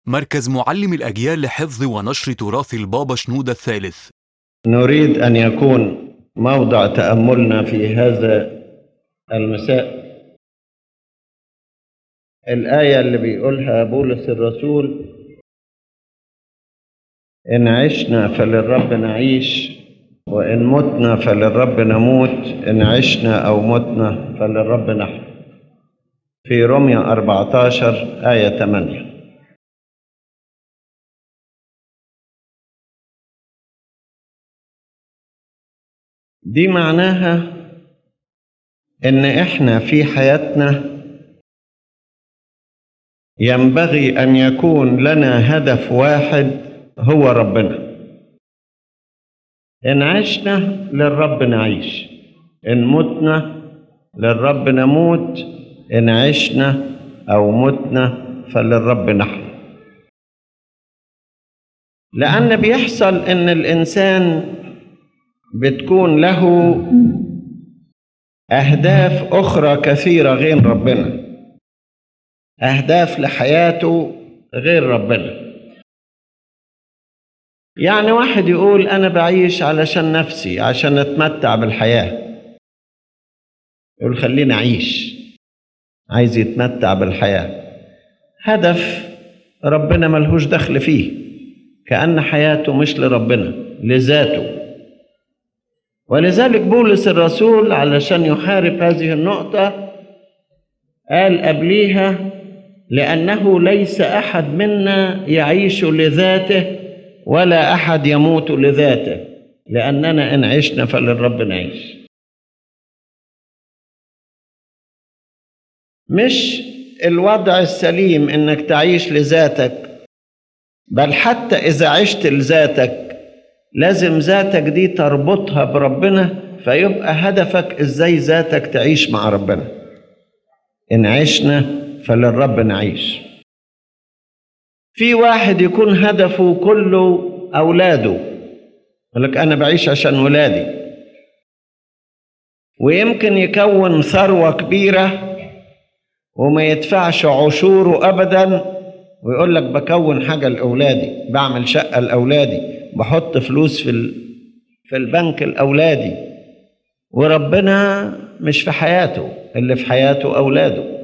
مركز معلم الأجيال لحفظ ونشر تراث البابا شنودة الثالث نريد أن يكون موضع تأملنا في هذا المساء الآية اللي بيقولها بولس الرسول إن عشنا فللرب نعيش وإن متنا فللرب نموت إن عشنا أو متنا فللرب نحن في رمية 14 آية 8 دي معناها ان احنا في حياتنا ينبغي ان يكون لنا هدف واحد هو ربنا ان عشنا للرب نعيش ان متنا للرب نموت ان عشنا او متنا فللرب نحن لان بيحصل ان الانسان بتكون له اهداف اخرى كثيره غير ربنا اهداف لحياته غير ربنا يعني واحد يقول انا بعيش علشان نفسي عشان اتمتع بالحياه يقول خليني اعيش عايز يتمتع بالحياه هدف ربنا ملهوش دخل فيه كأن حياته مش لربنا لذاته ولذلك بولس الرسول علشان يحارب هذه النقطة قال قبليها لأنه ليس أحد منا يعيش لذاته ولا أحد يموت لذاته لأننا إن عشنا فللرب نعيش مش الوضع السليم إنك تعيش لذاتك بل حتى إذا عشت لذاتك لازم ذاتك دي تربطها بربنا فيبقى هدفك ازاي ذاتك تعيش مع ربنا ان عشنا فللرب نعيش في واحد يكون هدفه كله اولاده يقول لك انا بعيش عشان ولادي ويمكن يكون ثروه كبيره وما يدفعش عشوره ابدا ويقول لك بكون حاجه لاولادي بعمل شقه لاولادي بحط فلوس في في البنك الاولادي وربنا مش في حياته اللي في حياته اولاده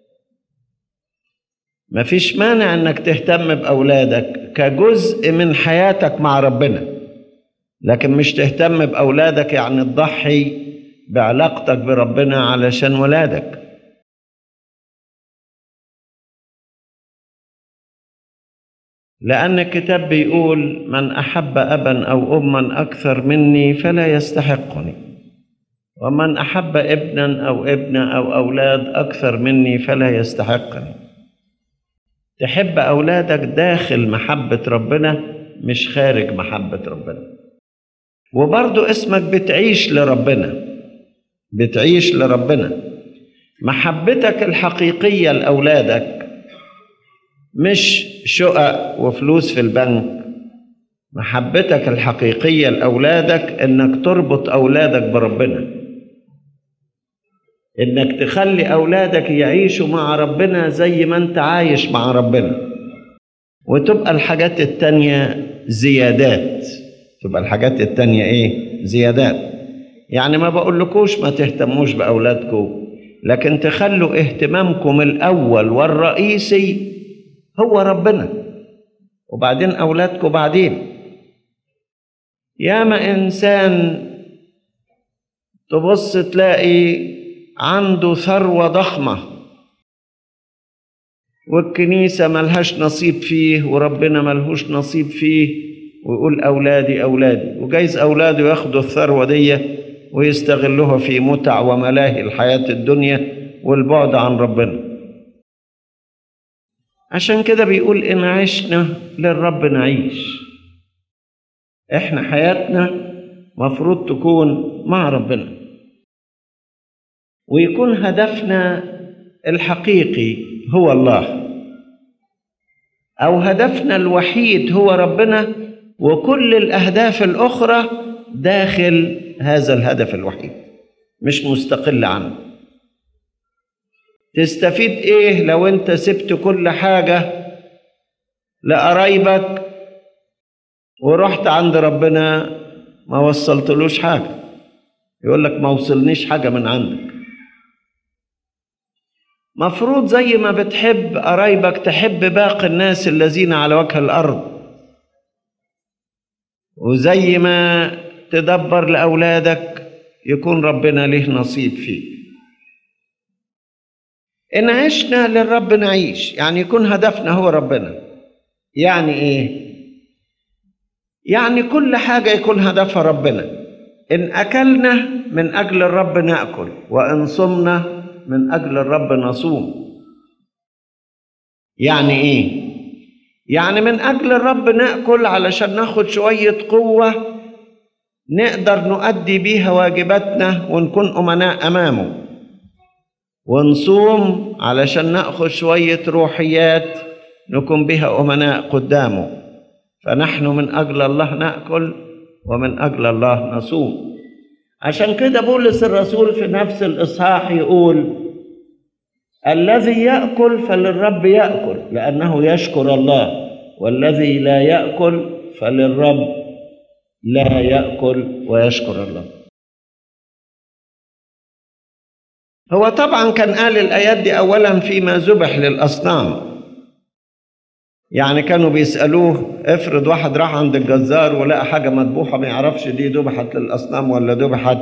مفيش مانع انك تهتم باولادك كجزء من حياتك مع ربنا لكن مش تهتم باولادك يعني تضحي بعلاقتك بربنا علشان ولادك لأن الكتاب بيقول من أحب أبا أو أما أكثر مني فلا يستحقني ومن أحب ابنا أو ابنة أو أولاد أكثر مني فلا يستحقني تحب أولادك داخل محبة ربنا مش خارج محبة ربنا وبرضو اسمك بتعيش لربنا بتعيش لربنا محبتك الحقيقية لأولادك مش شقق وفلوس في البنك محبتك الحقيقية لأولادك إنك تربط أولادك بربنا إنك تخلي أولادك يعيشوا مع ربنا زي ما أنت عايش مع ربنا وتبقى الحاجات التانية زيادات تبقى الحاجات التانية إيه؟ زيادات يعني ما بقولكوش ما تهتموش بأولادكم لكن تخلوا اهتمامكم الأول والرئيسي هو ربنا وبعدين أولادكم بعدين ياما إنسان تبص تلاقي عنده ثروة ضخمة والكنيسة ملهاش نصيب فيه وربنا ملهوش نصيب فيه ويقول أولادي أولادي وجايز أولاده ياخدوا الثروة دي ويستغلوها في متع وملاهي الحياة الدنيا والبعد عن ربنا عشان كده بيقول إن عشنا للرب نعيش إحنا حياتنا مفروض تكون مع ربنا ويكون هدفنا الحقيقي هو الله أو هدفنا الوحيد هو ربنا وكل الأهداف الأخرى داخل هذا الهدف الوحيد مش مستقل عنه تستفيد ايه لو انت سبت كل حاجة لقرايبك ورحت عند ربنا ما وصلتلوش حاجة يقول لك ما وصلنيش حاجة من عندك مفروض زي ما بتحب قرايبك تحب باقي الناس الذين على وجه الأرض وزي ما تدبر لأولادك يكون ربنا له نصيب فيك إن عشنا للرب نعيش يعني يكون هدفنا هو ربنا يعني إيه؟ يعني كل حاجة يكون هدفها ربنا إن أكلنا من أجل الرب نأكل وإن صمنا من أجل الرب نصوم يعني إيه؟ يعني من أجل الرب نأكل علشان ناخد شوية قوة نقدر نؤدي بيها واجباتنا ونكون أمناء أمامه ونصوم علشان ناخذ شويه روحيات نكون بها امناء قدامه فنحن من اجل الله ناكل ومن اجل الله نصوم عشان كده بولس الرسول في نفس الاصحاح يقول الذي ياكل فللرب ياكل لانه يشكر الله والذي لا ياكل فللرب لا ياكل ويشكر الله هو طبعا كان قال الآيات دي أولا فيما ذبح للأصنام يعني كانوا بيسألوه افرض واحد راح عند الجزار ولقى حاجة مذبوحة ما يعرفش دي ذبحت للأصنام ولا ذبحت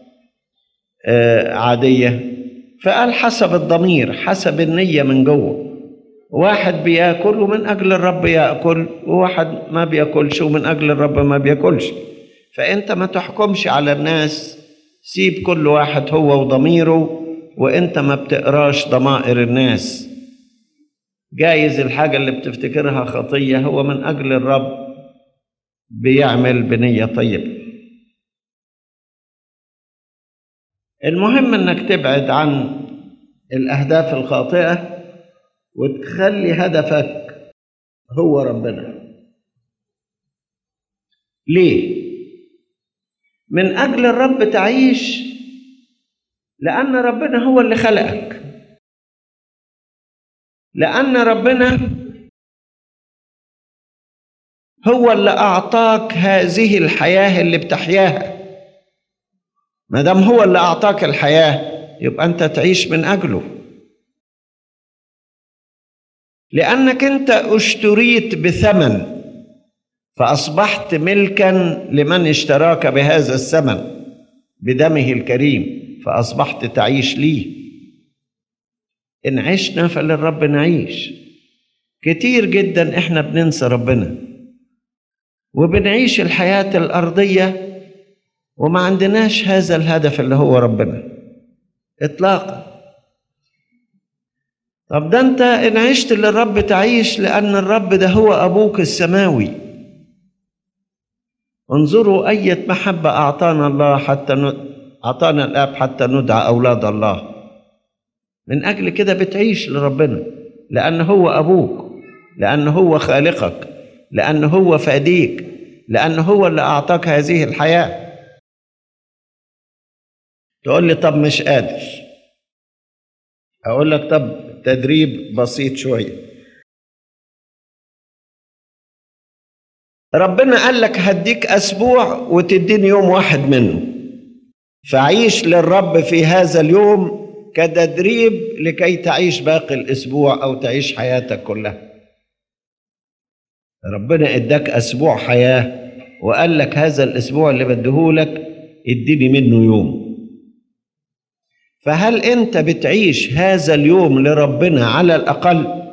آه عادية فقال حسب الضمير حسب النية من جوه واحد بياكل ومن أجل الرب يأكل وواحد ما بياكلش ومن أجل الرب ما بياكلش فأنت ما تحكمش على الناس سيب كل واحد هو وضميره وانت ما بتقراش ضمائر الناس جايز الحاجة اللي بتفتكرها خطية هو من أجل الرب بيعمل بنية طيبة المهم انك تبعد عن الأهداف الخاطئة وتخلي هدفك هو ربنا ليه؟ من أجل الرب تعيش لأن ربنا هو اللي خلقك لأن ربنا هو اللي أعطاك هذه الحياة اللي بتحياها ما دام هو اللي أعطاك الحياة يبقى أنت تعيش من أجله لأنك أنت اشتريت بثمن فأصبحت ملكا لمن اشتراك بهذا الثمن بدمه الكريم فأصبحت تعيش ليه إن عشنا فللرب نعيش كتير جدا إحنا بننسى ربنا وبنعيش الحياة الأرضية وما عندناش هذا الهدف اللي هو ربنا إطلاقا طب ده أنت إن عشت للرب تعيش لأن الرب ده هو أبوك السماوي انظروا أية محبة أعطانا الله حتى ن... أعطانا الآب حتى ندعى أولاد الله من أجل كده بتعيش لربنا لأن هو أبوك لأن هو خالقك لأن هو فاديك لأن هو اللي أعطاك هذه الحياة تقول لي طب مش قادر أقول لك طب تدريب بسيط شوية ربنا قال لك هديك أسبوع وتديني يوم واحد منه فعيش للرب في هذا اليوم كتدريب لكي تعيش باقي الاسبوع او تعيش حياتك كلها ربنا اداك اسبوع حياه وقال لك هذا الاسبوع اللي بديهولك اديني منه يوم فهل انت بتعيش هذا اليوم لربنا على الاقل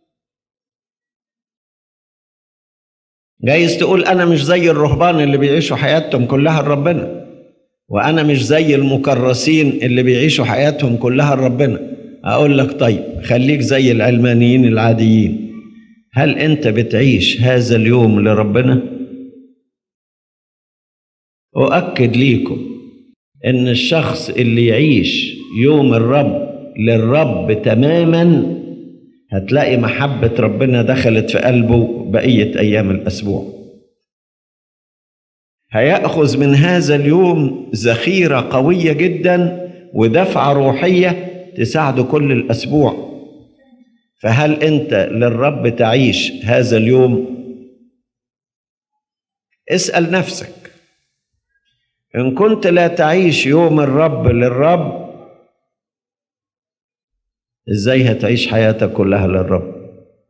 جايز تقول انا مش زي الرهبان اللي بيعيشوا حياتهم كلها لربنا وانا مش زي المكرسين اللي بيعيشوا حياتهم كلها لربنا اقول لك طيب خليك زي العلمانيين العاديين هل انت بتعيش هذا اليوم لربنا اؤكد ليكم ان الشخص اللي يعيش يوم الرب للرب تماما هتلاقي محبه ربنا دخلت في قلبه بقيه ايام الاسبوع هياخذ من هذا اليوم ذخيره قويه جدا ودفعه روحيه تساعده كل الاسبوع فهل انت للرب تعيش هذا اليوم اسال نفسك ان كنت لا تعيش يوم الرب للرب ازاي هتعيش حياتك كلها للرب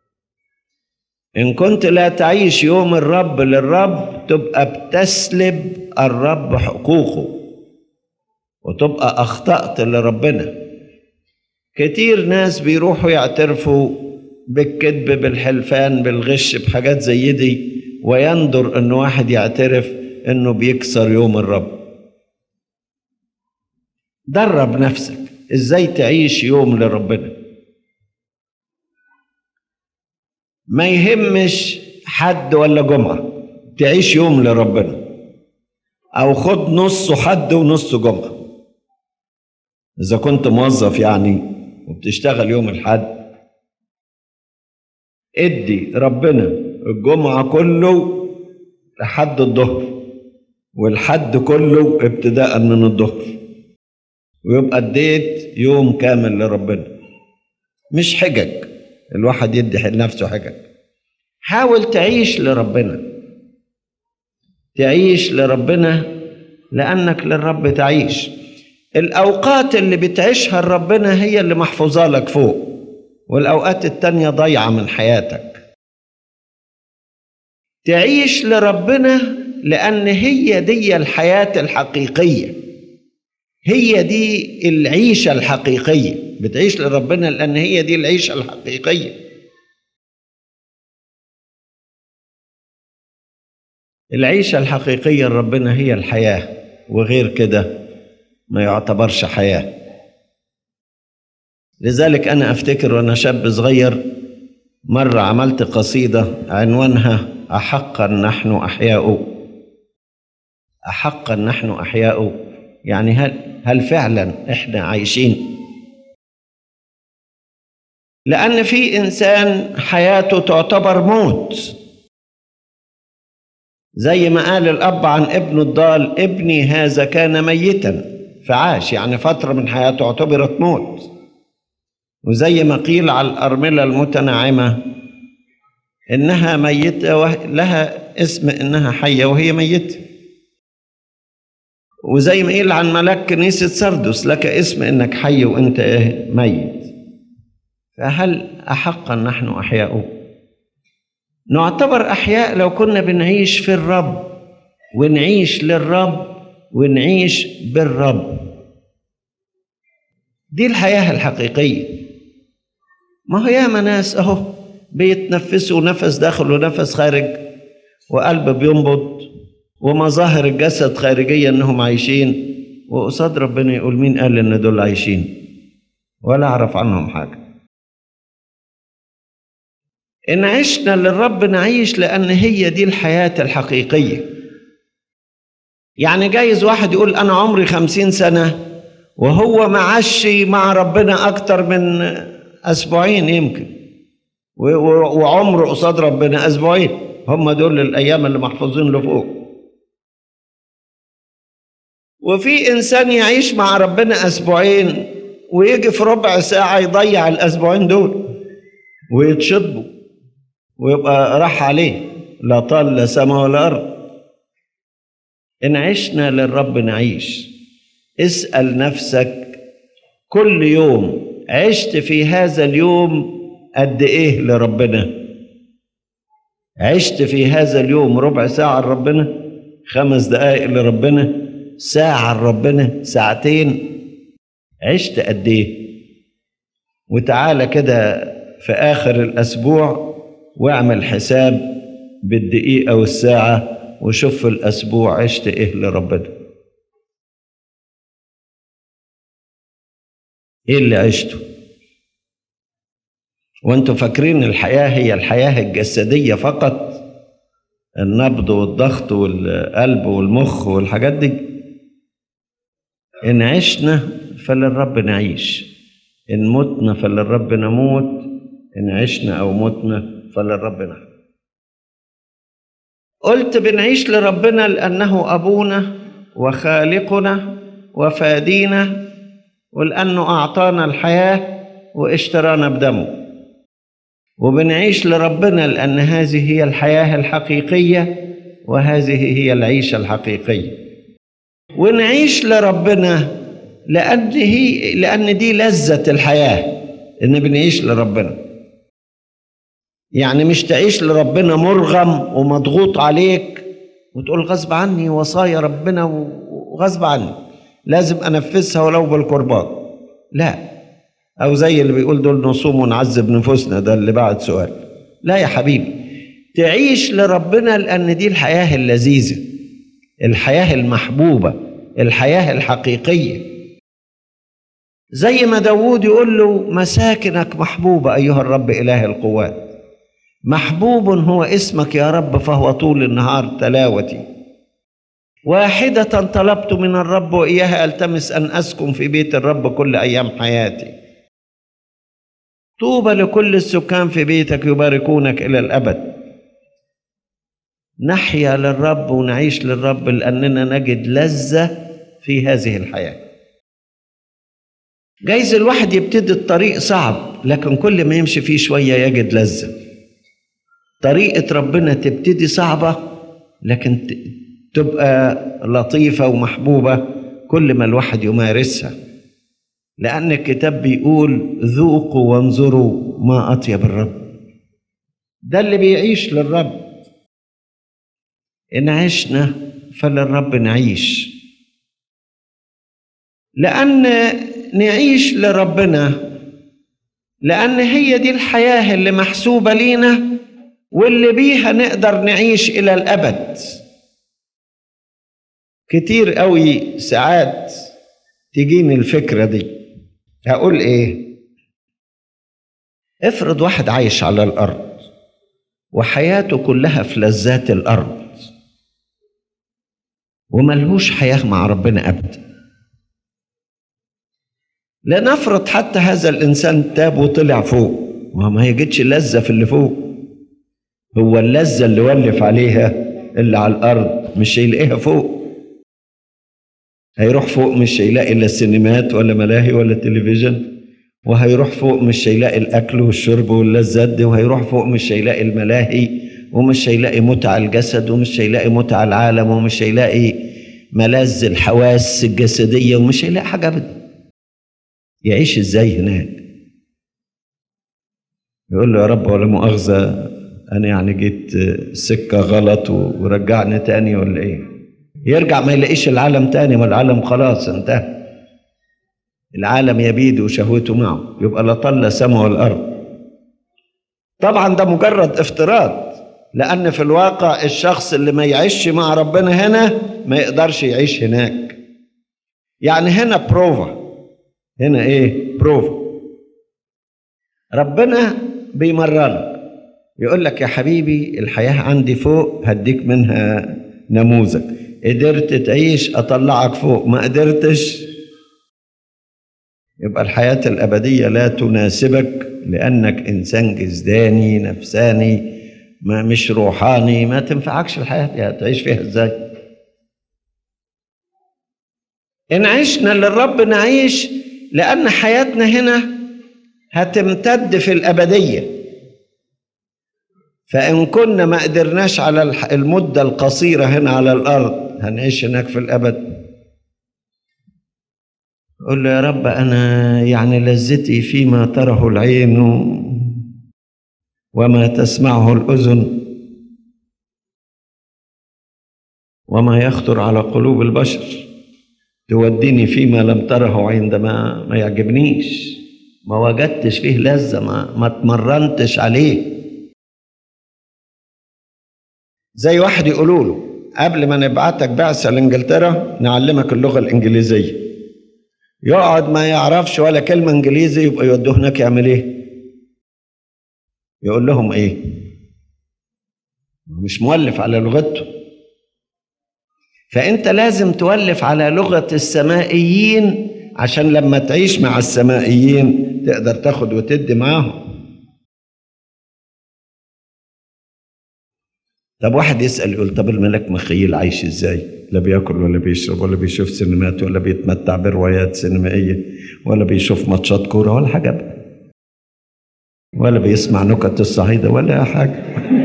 ان كنت لا تعيش يوم الرب للرب تبقى بتسلب الرب حقوقه وتبقى اخطات لربنا كتير ناس بيروحوا يعترفوا بالكذب بالحلفان بالغش بحاجات زي دي ويندر ان واحد يعترف انه بيكسر يوم الرب درب نفسك ازاي تعيش يوم لربنا ما يهمش حد ولا جمعة تعيش يوم لربنا او خد نصه حد ونصه جمعة اذا كنت موظف يعني وبتشتغل يوم الحد ادي ربنا الجمعة كله لحد الظهر والحد كله ابتداء من الظهر ويبقى اديت يوم كامل لربنا مش حجج الواحد يدي لنفسه حجج حاول تعيش لربنا تعيش لربنا لأنك للرب تعيش الأوقات اللي بتعيشها لربنا هي اللي محفوظة لك فوق والأوقات التانية ضايعة من حياتك تعيش لربنا لأن هي دي الحياة الحقيقية هي دي العيشة الحقيقية بتعيش لربنا لأن هي دي العيشة الحقيقية العيشة الحقيقية لربنا هي الحياة وغير كده ما يعتبرش حياة لذلك أنا أفتكر وأنا شاب صغير مرة عملت قصيدة عنوانها أحقا نحن أحياء أحقا نحن أحياء يعني هل هل فعلا احنا عايشين لان في انسان حياته تعتبر موت زي ما قال الاب عن ابنه الضال ابني هذا كان ميتا فعاش يعني فتره من حياته اعتبرت موت وزي ما قيل على الارمله المتنعمه انها ميته لها اسم انها حيه وهي ميته وزي ما قيل عن ملاك كنيسة سردس لك اسم انك حي وانت ايه ميت فهل احقا نحن احياء نعتبر احياء لو كنا بنعيش في الرب ونعيش للرب ونعيش بالرب دي الحياة الحقيقية ما هو ياما ناس اهو بيتنفسوا نفس داخل ونفس خارج وقلب بينبض ومظاهر الجسد خارجية انهم عايشين وقصاد ربنا يقول مين قال ان دول عايشين ولا اعرف عنهم حاجة ان عشنا للرب نعيش لان هي دي الحياة الحقيقية يعني جايز واحد يقول انا عمري خمسين سنة وهو معشي مع ربنا اكتر من اسبوعين يمكن وعمره قصاد ربنا اسبوعين هم دول الايام اللي محفوظين له فوق وفي انسان يعيش مع ربنا اسبوعين ويجي في ربع ساعه يضيع الاسبوعين دول ويتشطبوا ويبقى راح عليه لا طال لا سما ولا ارض ان عشنا للرب نعيش اسال نفسك كل يوم عشت في هذا اليوم قد ايه لربنا عشت في هذا اليوم ربع ساعه لربنا خمس دقائق لربنا ساعة لربنا ساعتين عشت قد ايه وتعالى كده في آخر الأسبوع واعمل حساب بالدقيقة والساعة وشوف في الأسبوع عشت إيه لربنا إيه اللي عشته وانتوا فاكرين الحياة هي الحياة الجسدية فقط النبض والضغط والقلب والمخ والحاجات دي إن عشنا فللرب نعيش إن متنا فللرب نموت إن عشنا أو متنا فللرب نحن قلت بنعيش لربنا لأنه أبونا وخالقنا وفادينا ولأنه أعطانا الحياة واشترانا بدمه وبنعيش لربنا لأن هذه هي الحياة الحقيقية وهذه هي العيشة الحقيقية ونعيش لربنا لأن هي لأن دي لذة الحياة إن بنعيش لربنا يعني مش تعيش لربنا مرغم ومضغوط عليك وتقول غصب عني وصايا ربنا وغصب عني لازم أنفذها ولو بالقربان لا أو زي اللي بيقول دول نصوم ونعذب نفوسنا ده اللي بعد سؤال لا يا حبيبي تعيش لربنا لأن دي الحياة اللذيذة الحياة المحبوبة الحياة الحقيقية زي ما داوود يقول له مساكنك محبوبة أيها الرب إله القوات محبوب هو اسمك يا رب فهو طول النهار تلاوتي واحدة طلبت من الرب وإياها ألتمس أن أسكن في بيت الرب كل أيام حياتي طوبى لكل السكان في بيتك يباركونك إلى الأبد نحيا للرب ونعيش للرب لأننا نجد لذة في هذه الحياة جايز الواحد يبتدي الطريق صعب لكن كل ما يمشي فيه شوية يجد لذة طريقة ربنا تبتدي صعبة لكن تبقى لطيفة ومحبوبة كل ما الواحد يمارسها لأن الكتاب بيقول ذوقوا وانظروا ما أطيب الرب ده اللي بيعيش للرب إن عشنا فللرب نعيش لأن نعيش لربنا لأن هي دي الحياة اللي محسوبة لينا واللي بيها نقدر نعيش إلى الأبد كتير قوي ساعات تجيني الفكرة دي هقول إيه افرض واحد عايش على الأرض وحياته كلها في لذات الأرض وملهوش حياة مع ربنا أبدا لنفرض حتى هذا الإنسان تاب وطلع فوق وما يجدش لذة في اللي فوق هو اللذة اللي ولف عليها اللي على الأرض مش هيلاقيها فوق هيروح فوق مش هيلاقي لا السينمات ولا ملاهي ولا تلفزيون وهيروح فوق مش هيلاقي الأكل والشرب واللذات دي وهيروح فوق مش هيلاقي الملاهي ومش هيلاقي متع الجسد ومش هيلاقي متع العالم ومش هيلاقي ملاذ الحواس الجسدية ومش هيلاقي حاجة أبدا يعيش ازاي هناك يقول له يا رب ولا مؤاخذة أنا يعني جيت سكة غلط ورجعني تاني ولا إيه يرجع ما يلاقيش العالم تاني ما العالم خلاص انتهى العالم يبيد وشهوته معه يبقى لا طل سما والأرض طبعا ده مجرد افتراض لأن في الواقع الشخص اللي ما يعيش مع ربنا هنا ما يقدرش يعيش هناك يعني هنا بروفا هنا ايه بروفا ربنا بيمرنك يقول لك يا حبيبي الحياة عندي فوق هديك منها نموذج قدرت تعيش أطلعك فوق ما قدرتش يبقى الحياة الأبدية لا تناسبك لأنك إنسان جسداني نفساني ما مش روحاني ما تنفعكش الحياة دي هتعيش فيها إزاي إن عشنا للرب نعيش لأن حياتنا هنا هتمتد في الأبدية فإن كنا ما قدرناش على المدة القصيرة هنا على الأرض هنعيش هناك في الأبد قل له يا رب أنا يعني لذتي فيما تره العين وما تسمعه الأذن وما يخطر على قلوب البشر توديني فيما لم تره عندما ما يعجبنيش ما وجدتش فيه لذة ما, ما اتمرنتش عليه زي واحد يقولوا له قبل ما نبعتك بعثة لإنجلترا نعلمك اللغة الإنجليزية يقعد ما يعرفش ولا كلمة إنجليزي يبقى يودوه هناك يعمل إيه؟ يقول لهم إيه؟ مش مولف على لغته فأنت لازم تولف على لغة السمائيين عشان لما تعيش مع السمائيين تقدر تاخد وتدي معاهم طب واحد يسأل يقول طب الملك مخيل عايش ازاي؟ لا بياكل ولا بيشرب ولا بيشوف سينمات ولا بيتمتع بروايات سينمائية ولا بيشوف ماتشات كورة ولا حاجة بقى. ولا بيسمع نكت الصعيدة ولا حاجة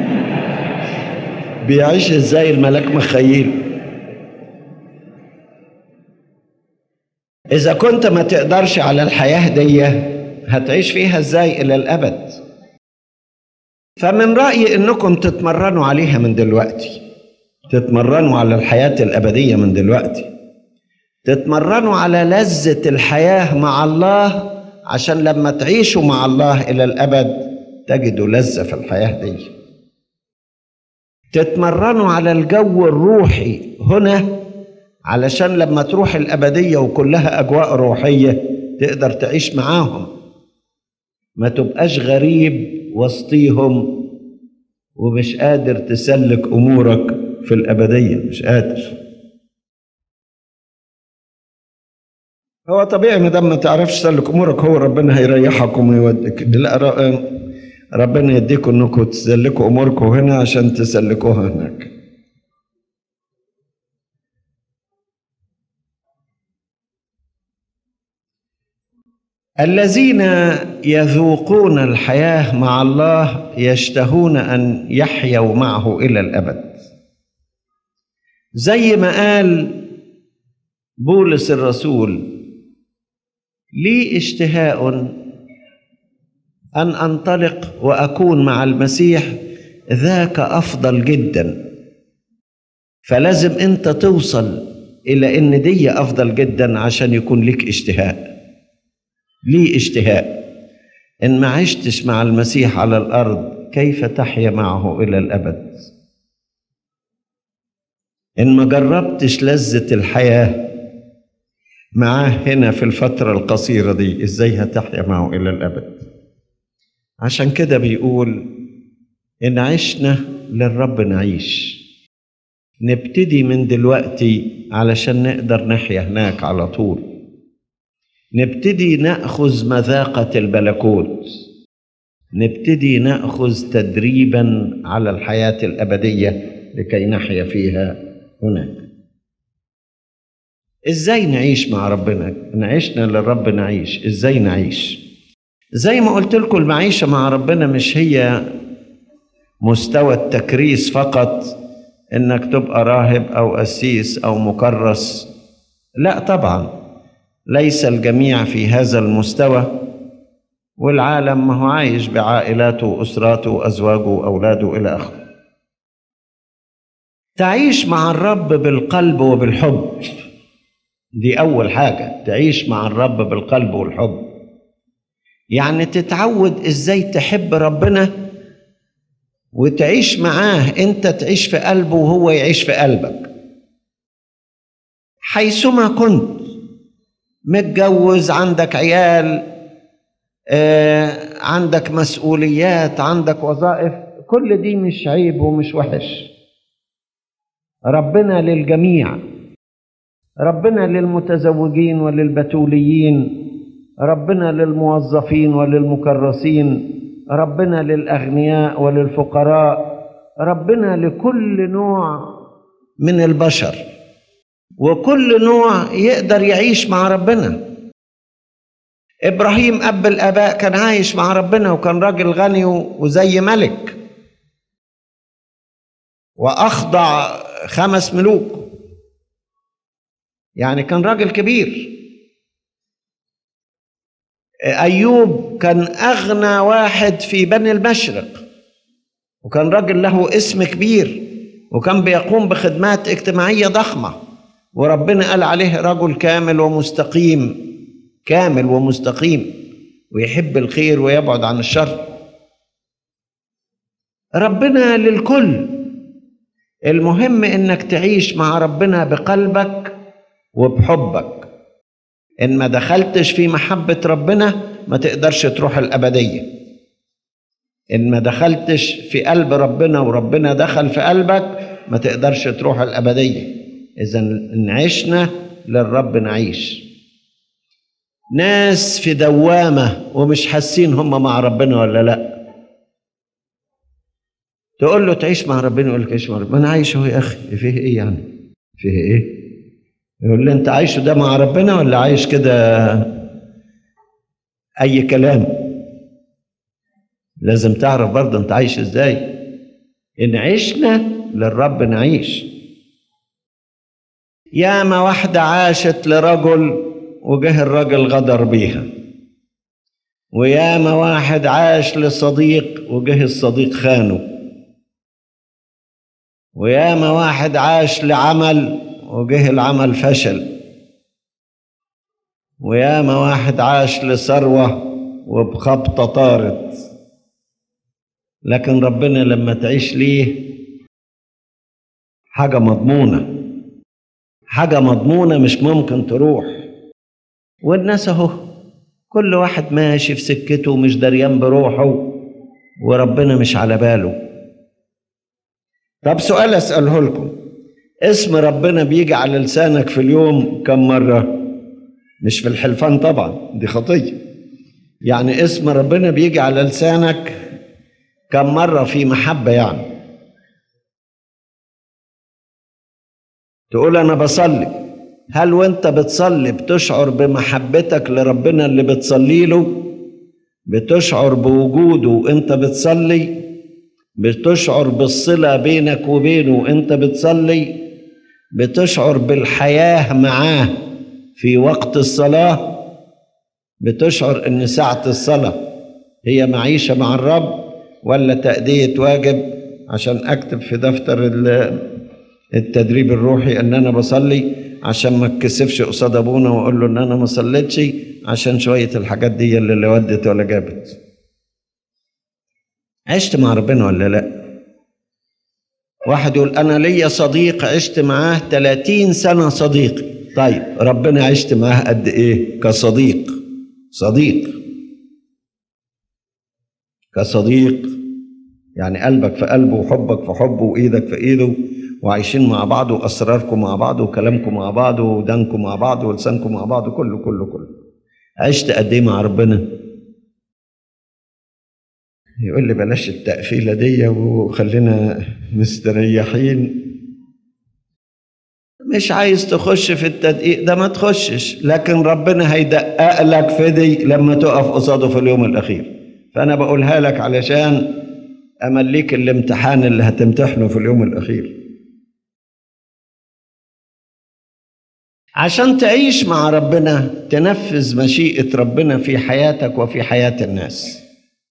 بيعيش ازاي الملاك مخيل إذا كنت ما تقدرش على الحياة دي هتعيش فيها ازاي إلى الأبد فمن رأيي إنكم تتمرنوا عليها من دلوقتي تتمرنوا على الحياة الأبدية من دلوقتي تتمرنوا على لذة الحياة مع الله عشان لما تعيشوا مع الله إلى الأبد تجدوا لذة في الحياة دي تتمرنوا على الجو الروحي هنا علشان لما تروح الأبدية وكلها أجواء روحية تقدر تعيش معاهم ما تبقاش غريب وسطيهم ومش قادر تسلك أمورك في الأبدية مش قادر هو طبيعي ما دام ما تعرفش تسلك امورك هو ربنا هيريحك ويوديك لا ربنا يديكم انكم تسلكوا اموركم هنا عشان تسلكوها هناك الذين يذوقون الحياه مع الله يشتهون ان يحيوا معه الى الابد زي ما قال بولس الرسول لي اشتهاء ان انطلق واكون مع المسيح ذاك افضل جدا فلازم انت توصل الى ان دي افضل جدا عشان يكون لك اشتهاء لي اشتهاء ان ما عشتش مع المسيح على الارض كيف تحيا معه الى الابد ان ما جربتش لذه الحياه معاه هنا في الفترة القصيرة دي ازاي هتحيا معه إلى الأبد عشان كده بيقول إن عشنا للرب نعيش نبتدي من دلوقتي علشان نقدر نحيا هناك على طول نبتدي ناخذ مذاقه الملكوت نبتدي ناخذ تدريبا على الحياه الابديه لكي نحيا فيها هناك ازاي نعيش مع ربنا نعيشنا للرب نعيش ازاي نعيش زي ما قلت لكم المعيشه مع ربنا مش هي مستوى التكريس فقط انك تبقى راهب او قسيس او مكرس لا طبعا ليس الجميع في هذا المستوى والعالم ما هو عايش بعائلاته واسراته وازواجه واولاده الى اخره تعيش مع الرب بالقلب وبالحب دي اول حاجه تعيش مع الرب بالقلب والحب يعني تتعود ازاي تحب ربنا وتعيش معاه انت تعيش في قلبه وهو يعيش في قلبك حيثما كنت متجوز عندك عيال آه، عندك مسؤوليات عندك وظائف كل دي مش عيب ومش وحش ربنا للجميع ربنا للمتزوجين وللبتوليين ربنا للموظفين وللمكرسين ربنا للاغنياء وللفقراء ربنا لكل نوع من البشر وكل نوع يقدر يعيش مع ربنا ابراهيم اب الاباء كان عايش مع ربنا وكان راجل غني وزي ملك واخضع خمس ملوك يعني كان راجل كبير ايوب كان اغنى واحد في بني المشرق وكان راجل له اسم كبير وكان بيقوم بخدمات اجتماعيه ضخمه وربنا قال عليه رجل كامل ومستقيم كامل ومستقيم ويحب الخير ويبعد عن الشر ربنا للكل المهم انك تعيش مع ربنا بقلبك وبحبك ان ما دخلتش في محبه ربنا ما تقدرش تروح الابديه ان ما دخلتش في قلب ربنا وربنا دخل في قلبك ما تقدرش تروح الابديه اذا ان عشنا للرب نعيش ناس في دوامه ومش حاسين هم مع ربنا ولا لا تقول له تعيش مع ربنا يقول لك عيش مع ربنا انا عايش اهو يا اخي فيه ايه يعني فيه ايه يقول لي انت عايشه ده مع ربنا ولا عايش كده اي كلام لازم تعرف برضه انت عايش ازاي ان عشنا للرب نعيش ياما واحدة عاشت لرجل وجه الراجل غدر بيها وياما واحد عاش لصديق وجه الصديق خانه وياما واحد عاش لعمل وجه العمل فشل وياما واحد عاش لثروة وبخبطة طارت لكن ربنا لما تعيش ليه حاجة مضمونة حاجة مضمونة مش ممكن تروح والناس اهو كل واحد ماشي في سكته ومش دريان بروحه وربنا مش على باله طب سؤال اساله لكم اسم ربنا بيجي على لسانك في اليوم كم مره مش في الحلفان طبعا دي خطيه يعني اسم ربنا بيجي على لسانك كم مره في محبه يعني تقول انا بصلي هل وانت بتصلي بتشعر بمحبتك لربنا اللي بتصلي له بتشعر بوجوده وانت بتصلي بتشعر بالصلة بينك وبينه وانت بتصلي بتشعر بالحياة معاه في وقت الصلاة بتشعر ان ساعة الصلاة هي معيشة مع الرب ولا تأدية واجب عشان اكتب في دفتر التدريب الروحي ان انا بصلي عشان ما اتكسفش قصاد ابونا واقول له ان انا ما صليتش عشان شويه الحاجات دي اللي لا ودت ولا جابت عشت مع ربنا ولا لا واحد يقول انا ليا صديق عشت معاه 30 سنه صديقي طيب ربنا عشت معاه قد ايه كصديق صديق كصديق يعني قلبك في قلبه وحبك في حبه وايدك في ايده وعايشين مع بعض واسراركم مع بعض وكلامكم مع بعض ودانكم مع بعض ولسانكم مع بعض كله كله كله عشت قد ايه مع ربنا يقول لي بلاش التقفيله دي وخلينا مستريحين مش عايز تخش في التدقيق ده ما تخشش لكن ربنا هيدقق لك في دي لما تقف قصاده في اليوم الاخير فانا بقولها لك علشان امليك الامتحان اللي هتمتحنه في اليوم الاخير عشان تعيش مع ربنا تنفذ مشيئة ربنا في حياتك وفي حياة الناس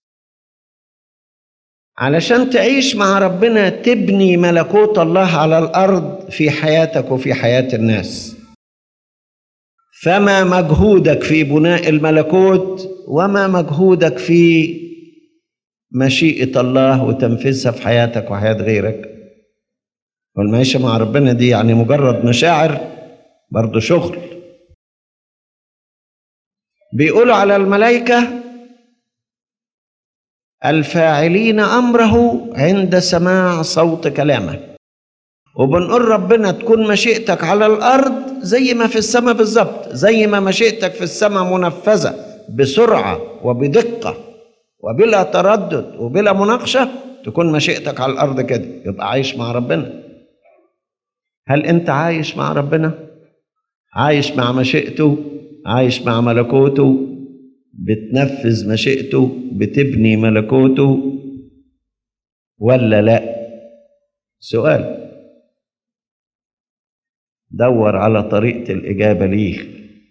علشان تعيش مع ربنا تبني ملكوت الله على الأرض في حياتك وفي حياة الناس فما مجهودك في بناء الملكوت وما مجهودك في مشيئة الله وتنفيذها في حياتك وحياة غيرك والمعيشة مع ربنا دي يعني مجرد مشاعر برضه شغل بيقولوا على الملائكة الفاعلين أمره عند سماع صوت كلامه وبنقول ربنا تكون مشيئتك على الأرض زي ما في السماء بالظبط زي ما مشيئتك في السماء منفذة بسرعة وبدقة وبلا تردد وبلا مناقشة تكون مشيئتك على الأرض كده يبقى عايش مع ربنا هل أنت عايش مع ربنا؟ عايش مع مشيئته عايش مع ملكوته بتنفذ مشيئته بتبني ملكوته ولا لا سؤال دور على طريقة الإجابة ليه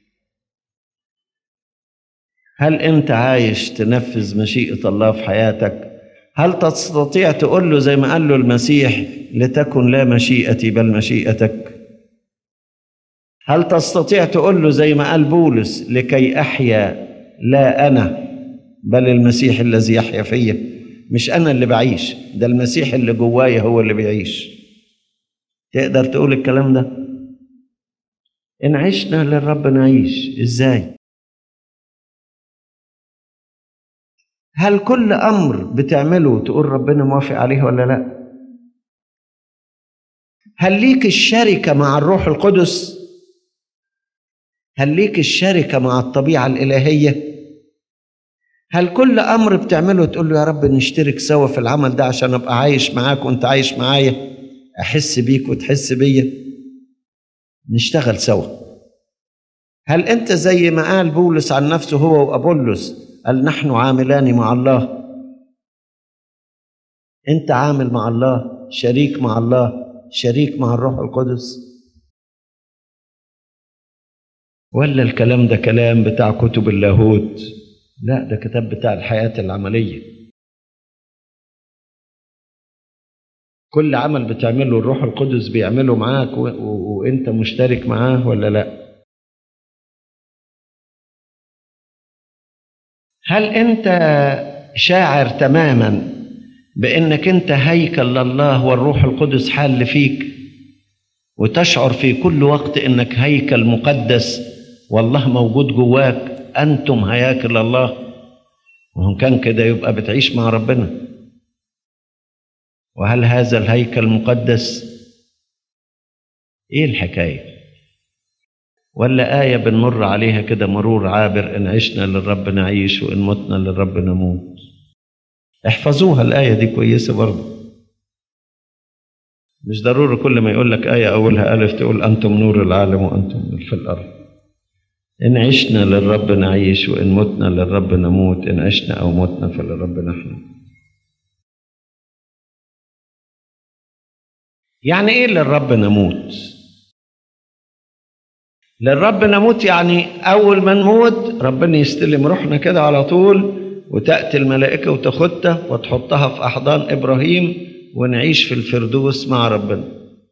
هل أنت عايش تنفذ مشيئة الله في حياتك هل تستطيع تقول له زي ما قال له المسيح لتكن لا مشيئتي بل مشيئتك هل تستطيع تقول له زي ما قال بولس لكي احيا لا انا بل المسيح الذي يحيا فيا مش انا اللي بعيش ده المسيح اللي جوايا هو اللي بيعيش تقدر تقول الكلام ده ان عشنا للرب نعيش ازاي هل كل امر بتعمله تقول ربنا موافق عليه ولا لا هل ليك الشركه مع الروح القدس هل ليك الشركة مع الطبيعة الإلهية؟ هل كل أمر بتعمله تقول له يا رب نشترك سوا في العمل ده عشان أبقى عايش معاك وأنت عايش معايا أحس بيك وتحس بيا نشتغل سوا هل أنت زي ما قال بولس عن نفسه هو وأبولس قال نحن عاملان مع الله انت عامل مع الله شريك مع الله شريك مع الروح القدس ولا الكلام ده كلام بتاع كتب اللاهوت لا ده كتاب بتاع الحياة العملية كل عمل بتعمله الروح القدس بيعمله معاك و... و... وانت مشترك معاه ولا لا هل انت شاعر تماما بانك انت هيكل لله والروح القدس حال فيك وتشعر في كل وقت انك هيكل مقدس والله موجود جواك انتم هياكل الله وان كان كده يبقى بتعيش مع ربنا وهل هذا الهيكل مقدس ايه الحكايه ولا آية بنمر عليها كده مرور عابر إن عشنا للرب نعيش وإن متنا للرب نموت احفظوها الآية دي كويسة برضه مش ضروري كل ما يقول لك آية أولها ألف تقول أنتم نور العالم وأنتم في الأرض إن عشنا للرب نعيش وإن متنا للرب نموت إن عشنا أو متنا فللرب نحن يعني إيه للرب نموت؟ للرب نموت يعني أول ما نموت ربنا يستلم روحنا كده على طول وتأتي الملائكة وتاخدها وتحطها في أحضان إبراهيم ونعيش في الفردوس مع ربنا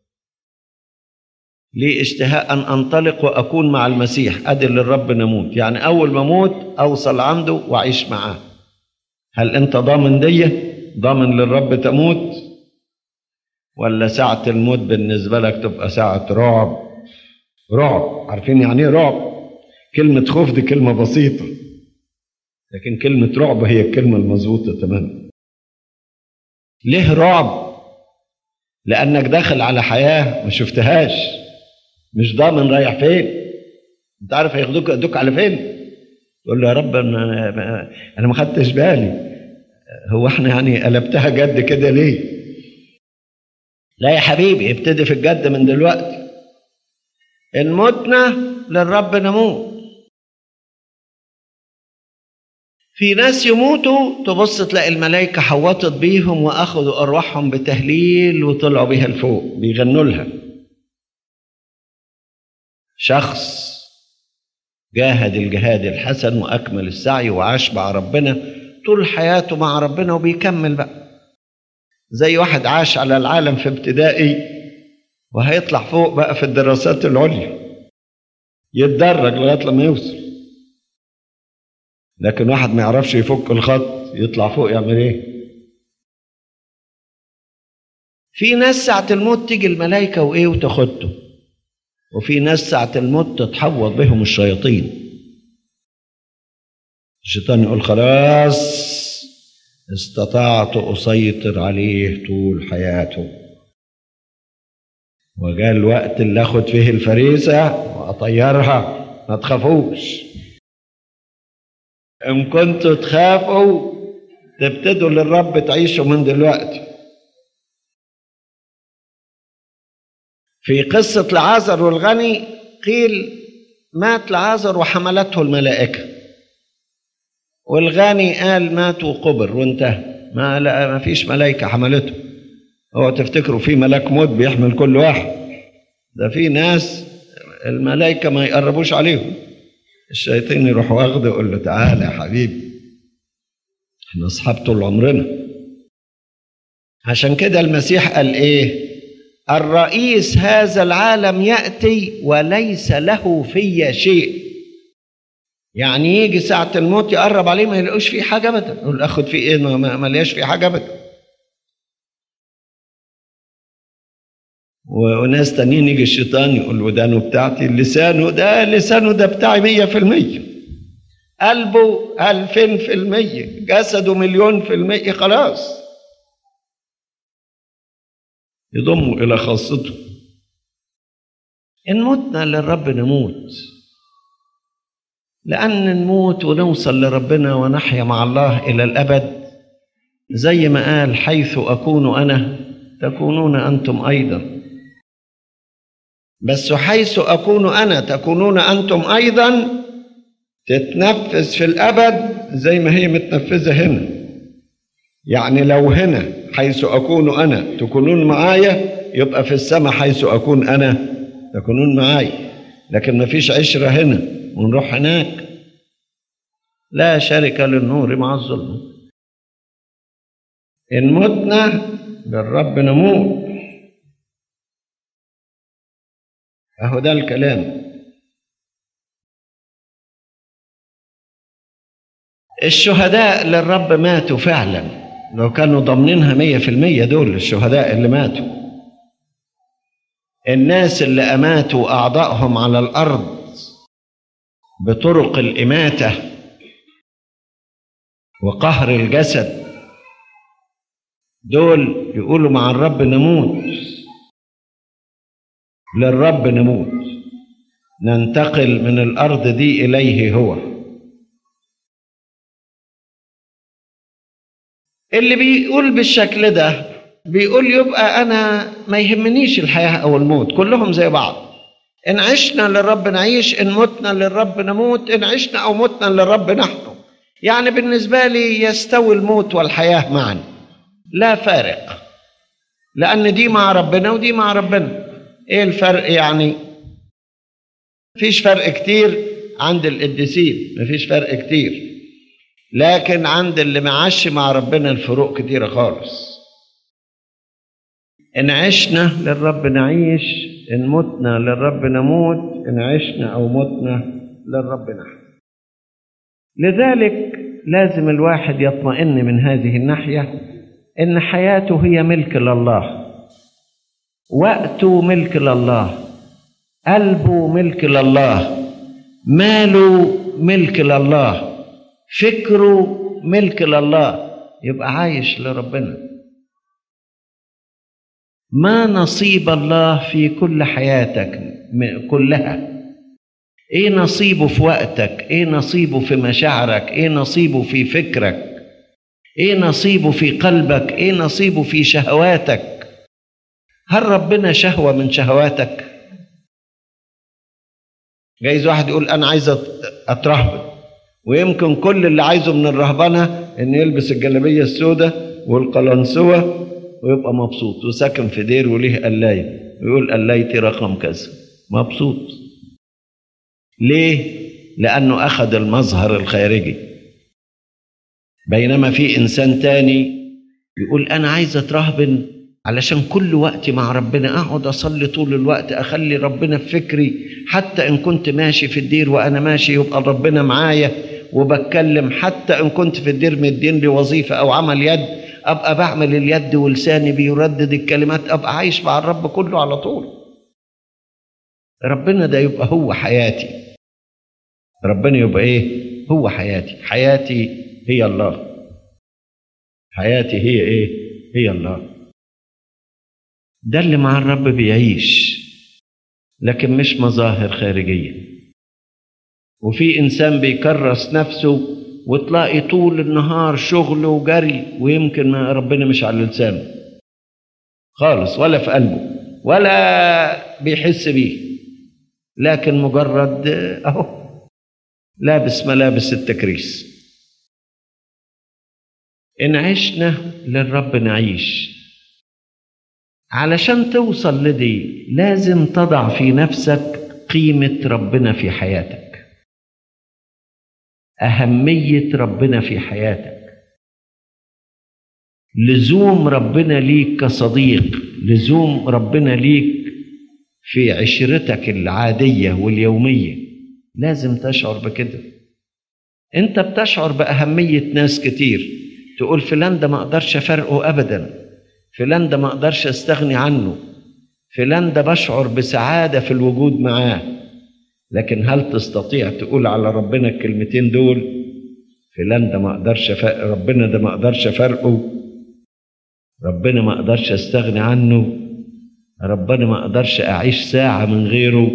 لي اشتهاء أن أنطلق وأكون مع المسيح أدي للرب نموت يعني أول ما أموت أوصل عنده وأعيش معاه هل أنت ضامن دي ضامن للرب تموت ولا ساعة الموت بالنسبة لك تبقى ساعة رعب رعب عارفين يعني ايه رعب كلمة خوف دي كلمة بسيطة لكن كلمة رعب هي الكلمة المظبوطة تماما ليه رعب لأنك داخل على حياة ما شفتهاش مش ضامن رايح فين انت عارف هياخدوك يدوك على فين تقول له يا رب انا انا ما خدتش بالي هو احنا يعني قلبتها جد كده ليه لا يا حبيبي ابتدي في الجد من دلوقتي إن متنا للرب نموت في ناس يموتوا تبص تلاقي الملائكة حوطت بيهم وأخذوا أرواحهم بتهليل وطلعوا بيها لفوق بيغنوا لها شخص جاهد الجهاد الحسن وأكمل السعي وعاش مع ربنا طول حياته مع ربنا وبيكمل بقى زي واحد عاش على العالم في ابتدائي وهيطلع فوق بقى في الدراسات العليا يتدرج لغايه لما يوصل لكن واحد ما يعرفش يفك الخط يطلع فوق يعمل ايه في ناس ساعة الموت تيجي الملائكة وإيه وتاخده وفي ناس ساعة الموت تتحوط بهم الشياطين الشيطان يقول خلاص استطعت أسيطر عليه طول حياته وجاء الوقت اللي اخد فيه الفريسة واطيرها ما تخافوش ان كنتوا تخافوا تبتدوا للرب تعيشوا من دلوقتي في قصة لعازر والغني قيل مات لعازر وحملته الملائكة والغني قال مات وقبر وانتهى ما لا ما فيش ملائكة حملته هو تفتكروا في ملاك موت بيحمل كل واحد ده في ناس الملائكة ما يقربوش عليهم الشيطان يروح واخده يقول له تعالى يا حبيبي احنا اصحاب طول عمرنا عشان كده المسيح قال ايه الرئيس هذا العالم يأتي وليس له في شيء يعني يجي ساعة الموت يقرب عليه ما يلاقوش فيه حاجة أبدا يقول أخد فيه إيه ما ما لياش فيه حاجة أبدا وناس تانيين يجي الشيطان يقول ودانه بتاعتي لسانه ده لسانه ده بتاعي مية في المية قلبه ألفين في المية جسده مليون في المية خلاص يضمه إلى خاصته إن متنا للرب نموت لأن نموت ونوصل لربنا ونحيا مع الله إلى الأبد زي ما قال حيث أكون أنا تكونون أنتم أيضا بس حيث أكون أنا تكونون أنتم أيضا تتنفذ في الأبد زي ما هي متنفذة هنا يعني لو هنا حيث أكون أنا تكونون معايا يبقى في السماء حيث أكون أنا تكونون معايا لكن ما فيش عشرة هنا ونروح هناك لا شرك للنور مع الظلم إن متنا للرب نموت أهو ده الكلام الشهداء للرب ماتوا فعلا لو كانوا ضامنينها مية في المية دول الشهداء اللي ماتوا الناس اللي أماتوا أعضائهم على الأرض بطرق الإماتة وقهر الجسد دول يقولوا مع الرب نموت للرب نموت ننتقل من الأرض دي إليه هو اللي بيقول بالشكل ده بيقول يبقى أنا ما يهمنيش الحياة أو الموت كلهم زي بعض إن عشنا للرب نعيش إن متنا للرب نموت إن عشنا أو متنا للرب نحن يعني بالنسبة لي يستوي الموت والحياة معا لا فارق لأن دي مع ربنا ودي مع ربنا إيه الفرق يعني مفيش فرق كتير عند القديسين مفيش فرق كتير لكن عند اللي معاش مع ربنا الفروق كتيرة خالص إن عشنا للرب نعيش إن متنا للرب نموت إن عشنا أو متنا للرب نحن لذلك لازم الواحد يطمئن من هذه الناحية إن حياته هي ملك لله وقته ملك لله قلبه ملك لله ماله ملك لله فكره ملك لله يبقى عايش لربنا ما نصيب الله في كل حياتك كلها ايه نصيبه في وقتك ايه نصيبه في مشاعرك ايه نصيبه في فكرك ايه نصيبه في قلبك ايه نصيبه في شهواتك هل ربنا شهوة من شهواتك جايز واحد يقول انا عايز اترهبن ويمكن كل اللي عايزه من الرهبنة ان يلبس الجلابية السوداء والقلنسوة ويبقى مبسوط وساكن في دير وليه قلاية ويقول قلايتي رقم كذا مبسوط ليه؟ لأنه أخذ المظهر الخارجي بينما في إنسان تاني يقول أنا عايز أترهبن علشان كل وقت مع ربنا أقعد أصلي طول الوقت أخلي ربنا في فكري حتى إن كنت ماشي في الدير وأنا ماشي يبقى ربنا معايا وبتكلم حتى إن كنت في الدير مدين لي وظيفة أو عمل يد أبقى بعمل اليد ولساني بيردد الكلمات أبقى عايش مع الرب كله على طول ربنا ده يبقى هو حياتي ربنا يبقى ايه هو حياتي حياتي هي الله حياتي هي ايه هي الله ده اللي مع الرب بيعيش لكن مش مظاهر خارجية وفي إنسان بيكرس نفسه وتلاقي طول النهار شغل وجري ويمكن ما ربنا مش على لسانه خالص ولا في قلبه ولا بيحس بيه لكن مجرد اهو لابس ملابس التكريس ان عشنا للرب نعيش علشان توصل لدي لازم تضع في نفسك قيمة ربنا في حياتك أهمية ربنا في حياتك لزوم ربنا ليك كصديق لزوم ربنا ليك في عشرتك العادية واليومية لازم تشعر بكده انت بتشعر بأهمية ناس كتير تقول فلان ده ما اقدرش افرقه ابدا فلان ده ما اقدرش استغني عنه فلان ده بشعر بسعادة في الوجود معاه لكن هل تستطيع تقول على ربنا الكلمتين دول فلان ده ما اقدرش فرق ربنا ده ما اقدرش فرقه ربنا ما اقدرش استغني عنه ربنا ما اقدرش اعيش ساعة من غيره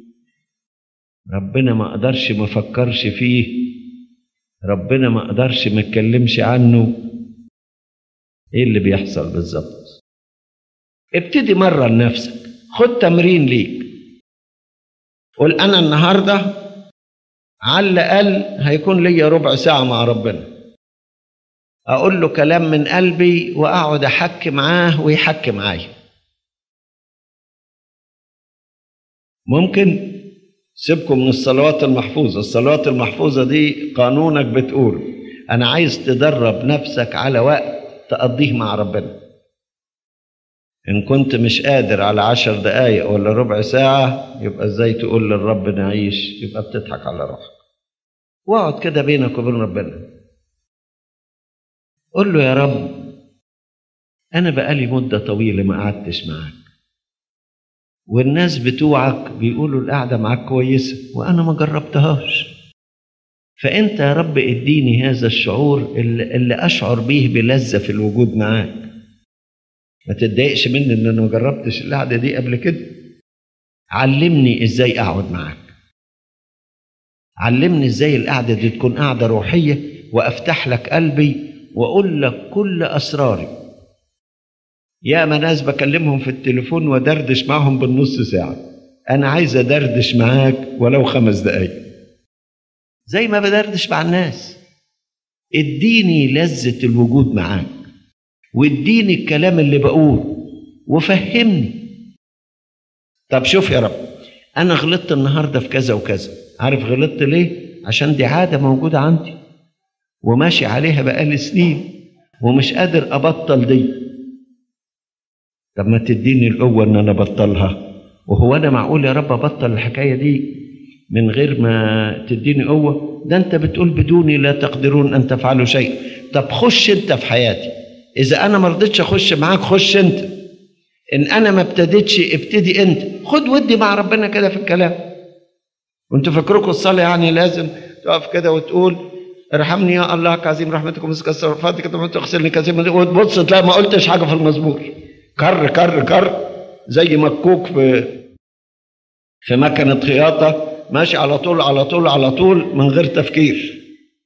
ربنا ما اقدرش ما افكرش فيه ربنا ما اقدرش ما اتكلمش عنه ايه اللي بيحصل بالظبط ابتدي مرة لنفسك خد تمرين ليك قول انا النهارده على الاقل هيكون ليا ربع ساعة مع ربنا اقول له كلام من قلبي واقعد احكي معاه ويحكي معايا ممكن سيبكم من الصلوات المحفوظة الصلوات المحفوظة دي قانونك بتقول أنا عايز تدرب نفسك على وقت تقضيه مع ربنا إن كنت مش قادر على عشر دقايق ولا ربع ساعة يبقى إزاي تقول للرب نعيش يبقى بتضحك على روحك واقعد كده بينك وبين ربنا قول له يا رب أنا بقالي مدة طويلة ما قعدتش معاك والناس بتوعك بيقولوا القعدة معاك كويسة وأنا ما جربتهاش فأنت يا رب اديني هذا الشعور اللي, اللي أشعر به بلذة في الوجود معاك ما تتضايقش مني إن أنا ما جربتش القعدة دي قبل كده علمني إزاي أقعد معاك علمني إزاي القعدة دي تكون قعدة روحية وأفتح لك قلبي وأقول لك كل أسراري يا ما ناس بكلمهم في التليفون ودردش معهم بالنص ساعة أنا عايز أدردش معاك ولو خمس دقايق زي ما بدردش مع الناس اديني لذة الوجود معاك واديني الكلام اللي بقوله وفهمني طب شوف يا رب أنا غلطت النهاردة في كذا وكذا عارف غلطت ليه؟ عشان دي عادة موجودة عندي وماشي عليها بقالي سنين ومش قادر أبطل دي طب ما تديني القوة إن أنا أبطلها وهو أنا معقول يا رب أبطل الحكاية دي من غير ما تديني قوة ده أنت بتقول بدوني لا تقدرون أن تفعلوا شيء طب خش أنت في حياتي إذا أنا ما رضيتش أخش معاك خش أنت إن أنا ما ابتديتش ابتدي أنت خد ودي مع ربنا كده في الكلام وأنتوا فاكركم الصلاة يعني لازم تقف كده وتقول ارحمني يا الله كعظيم رحمتك ومسك فاتك كده تغسلني كثير وتبص تلاقي ما قلتش حاجة في المزمور كر كر كر زي مكوك في في مكنة خياطة ماشي على طول على طول على طول من غير تفكير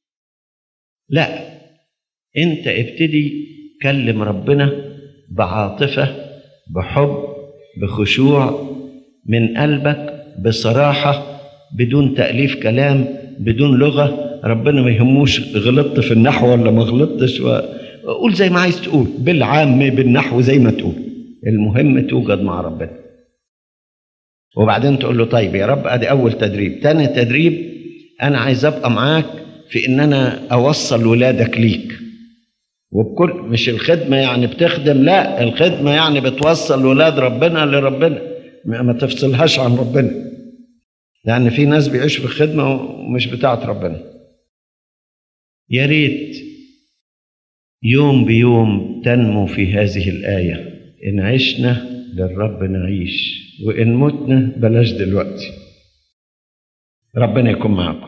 لا انت ابتدي كلم ربنا بعاطفة بحب بخشوع من قلبك بصراحة بدون تأليف كلام بدون لغة ربنا ما يهموش غلطت في النحو ولا ما غلطتش و... قول زي ما عايز تقول بالعام بالنحو زي ما تقول المهم توجد مع ربنا وبعدين تقول له طيب يا رب ادي اول تدريب تاني تدريب انا عايز ابقى معاك في ان انا اوصل ولادك ليك وبكل مش الخدمه يعني بتخدم لا الخدمه يعني بتوصل ولاد ربنا لربنا ما تفصلهاش عن ربنا لان في ناس بيعيشوا في الخدمه ومش بتاعت ربنا يا ريت يوم بيوم تنمو في هذه الايه ان عشنا للرب نعيش وإن متنا بلاش دلوقتي ربنا يكون معكم